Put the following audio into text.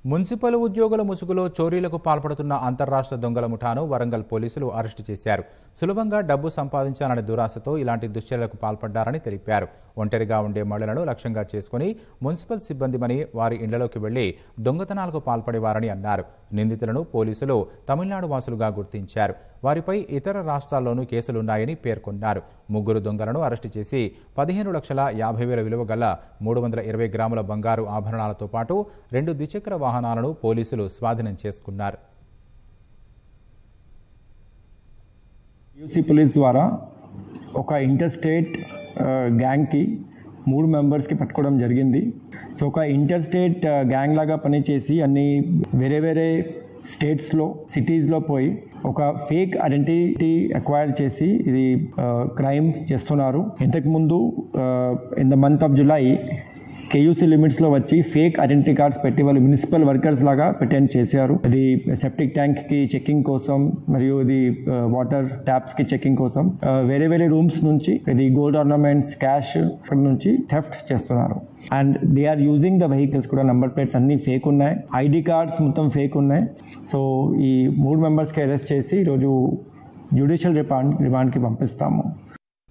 municipal ఉద్యోగుల ముసుగులో చోరీలకు పాల్పడుతున్న అంతర్రాష్ట్ర దొంగల ముఠాను వరంగల్ పోలీసులు అరెస్టు చేశారు సులభంగా డబ్బు సంపాదించాలనే దురాశతో ఇలాంటి దుశ్చర్యలకు పాల్పడ్డారని తెలిపారు ఒంటరిగా ఉండే మహిళలను లక్ష్యంగా చేసుకుని మున్సిపల్ సిబ్బందిమని వారి ఇళ్లలోకి వెళ్లి దొంగతనాలకు పాల్పడేవారని అన్నారు నిందితులను పోలీసులు తమిళనాడు వాసులుగా గుర్తించారు వారిపై ఇతర రాష్ట్రాల్లోనూ కేసులున్నాయని పేర్కొన్నారు ముగ్గురు దొంగలను అరెస్టు చేసి పదిహేను లక్షల యాభై వేల విలువ గల మూడు వందల ఇరవై గ్రాముల బంగారు ఆభరణాలతో పాటు రెండు ద్విచక్ర వాహనాలను పోలీసులు స్వాధీనం చేసుకున్నారు యూసీ పోలీస్ ద్వారా ఒక ఇంటర్ స్టేట్ ఆ, గ్యాంగ్కి మూడు మెంబర్స్కి పట్టుకోవడం జరిగింది సో ఒక ఇంటర్ స్టేట్ ఆ, గ్యాంగ్ లాగా పనిచేసి అన్ని వేరే వేరే స్టేట్స్లో సిటీస్లో పోయి ఒక ఫేక్ ఐడెంటిటీ అక్వైర్ చేసి ఇది క్రైమ్ చేస్తున్నారు ఇంతకుముందు in the month of July KUC లిమిట్స్లో వచ్చి ఫేక్ ఐడెంటిటీ కార్డ్స్ పెట్టి వాళ్ళు మున్సిపల్ వర్కర్స్ లాగా పెట్టెండ్ చేశారు ఇది సెప్టిక్ ట్యాంక్కి చెకింగ్ కోసం మరియు ఇది వాటర్ ట్యాప్స్కి చెకింగ్ కోసం ఆ, వేరే వేరే రూమ్స్ నుంచి ఇది గోల్డ్ ఆర్నమెంట్స్ క్యాష్ అక్కడ నుంచి థెఫ్ట్ చేస్తున్నారు and they are using the vehicles కూడా నంబర్ ప్లేట్స్ అన్నీ ఫేక్ ఉన్నాయి ఐడి కార్డ్స్ మొత్తం ఫేక్ ఉన్నాయి సో ఈ మూడు మెంబర్స్కి అరెస్ట్ చేసి ఈరోజు జ్యుడిషియల్ రిమాండ్ రిమాండ్కి పంపిస్తాము